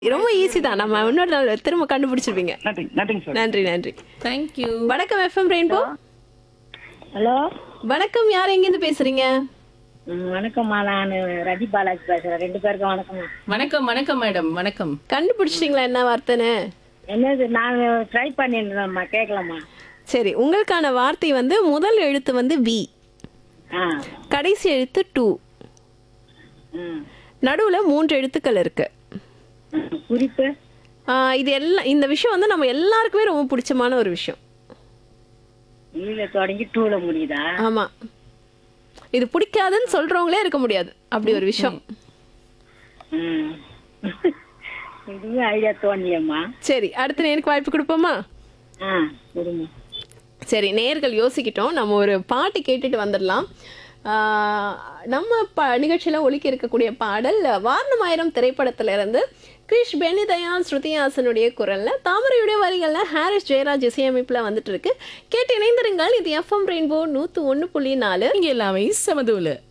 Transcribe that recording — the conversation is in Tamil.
ரொம்ப ஈஸி தான் நம்ம இன்னொரு நாள் திரும்ப கண்டுபிடிச்சிருப்பீங்க நன்றி நன்றிங்க சார் நன்றி நன்றி தேங்க்யூ வணக்கம் எஃப்எம் ரெயின்போ ஹலோ வணக்கம் யார் எங்கேருந்து பேசுறீங்க ம், வணக்கம்மா நான் ரதி பாலாஜி பேசுறேன் ரெண்டு பேருக்கும் வணக்கம்மா வணக்கம் வணக்கம் மேடம் வணக்கம் கண்டுபிடிச்சிட்டீங்களா என்ன வார்த்தைன்னு என்னது நான் ட்ரை பண்ணிருந்தேன்மா கேட்கலாமா சரி உங்களுக்கான வார்த்தை வந்து முதல் எழுத்து வந்து வி ஆ கடைசி எழுத்து டூ ம் நடுவுல மூன்று எழுத்துக்கள் இருக்கு ம், குறிப்பு ஆ, இது எல்லாம் இந்த விஷயம் வந்து நம்ம எல்லாருக்குமே ரொம்ப பிடிச்சமான ஒரு விஷயம் ஈல தொடங்கி டூல முடியுதா ஆமா இது பிடிக்காதுன்னு சொல்றவங்களே இருக்க முடியாது அப்படி ஒரு விஷயம் ம் இதுவும் ஐடியா தோணலையம்மா சரி அடுத்து நேருக்கு வாய்ப்பு கொடுப்போமா ஆ கொடுங்க சரி நேர்கள் யோசிக்கிட்டோம் நம்ம ஒரு பாட்டு கேட்டுட்டு வந்துடலாம் ஆஹ் நம்ம ப நிகழ்ச்சியில் ஒலிக்க இருக்கக்கூடிய பாடல் வாரணமாயிரம் திரைப்படத்துல இருந்து கிரிஷ் பெனிதயான் ஸ்ருதிஹாசனுடைய குரல்ல தாமரையுடைய வரிகள்ல ஹாரிஸ் ஜெயராஜ் இசையமைப்புல வந்துட்டு இருக்கு கேட்டு இணைந்திருங்கள் இது எஃப்எம் ரெயின்போ நூத்து ஒன்று புள்ளி நாலு இங்க எல்லாமே சமதூல